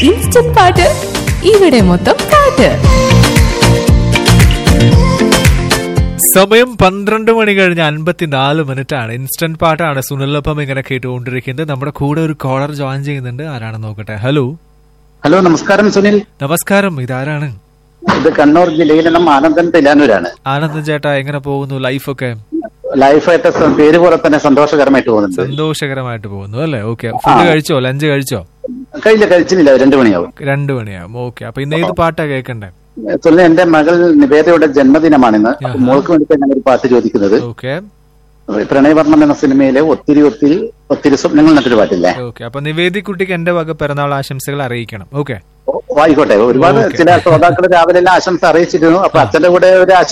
Instant പാട്ട് ഇവിടെ മൊത്തം പാട്ട് സമയം പന്ത്രണ്ട് മണി കഴിഞ്ഞ് അൻപത്തിനാല് മിനിറ്റ് ആണ് ഇൻസ്റ്റന്റ് പാട്ടാണ് സുനിലൊപ്പം ഇങ്ങനെ കേട്ടുകൊണ്ടിരിക്കുന്നത് നമ്മുടെ കൂടെ ഒരു കോളർ ജോയിൻ ചെയ്യുന്നുണ്ട് ആരാണെന്ന് നോക്കട്ടെ ഹലോ ഹലോ നമസ്കാരം സുനിൽ നമസ്കാരം ഇതാരാണ് ഇത് കണ്ണൂർ ജില്ലയിലെ നമ്മ ആനന്ദൻ തിലാനൂരാണ് ആനന്ദൻ ചേട്ടാ എങ്ങനെ പോകുന്നു ലൈഫൊക്കെ ലൈഫായിട്ട് സ- പേര് പോലെ തന്നെ സന്തോഷകരമായിട്ട് പോകുന്നുണ്ട് സന്തോഷകരമായിട്ട് പോകുന്നു അല്ലേ ഓക്കെ ഫുഡ് കഴിച്ചോ ലഞ്ച് കഴിച്ചോ കഴിയില്ല കഴിച്ചില്ല രണ്ടു മണിയാവും രണ്ടു മണിയാവും ഓക്കെ അപ്പൊ ഇന്ന് ഏത് പാട്ടാ കേൾക്കണ്ടേ സുനിൽ എന്റെ മകൾ നിവേദയുടെ ജന്മദിനമാണിന്ന് അപ്പൊ മോൾക്ക് വേണ്ടിയിട്ട് ഞാൻ ഒരു പാട്ട് ചോദിക്കുന്നത് ഓക്കെ പ്രണയവർണ്ണം എന്ന സിനിമയിലെ ഒത്തിരി ഒത്തിരി ഒത്തിരി സ്വപ്നങ്ങൾ എന്നൊരു പാട്ടില്ലേ ഓക്കെ അപ്പൊ നിവേദി കുട്ടിക്ക് എന്റെ വക പിറന്നാൾ ആശംസകൾ അറിയിക്കണം ഓക്കെ ഓ, ആയിക്കോട്ടെ ഒരുപാട് ഓക്കേ. ചില ശ്രോതാക്കൾ രാവിലെ എല്ലാം ആശംസ അറിയിച്ചിരുന്നു അപ്പൊ അച്ഛന്റെ കൂടെ ഒരു ആശംസ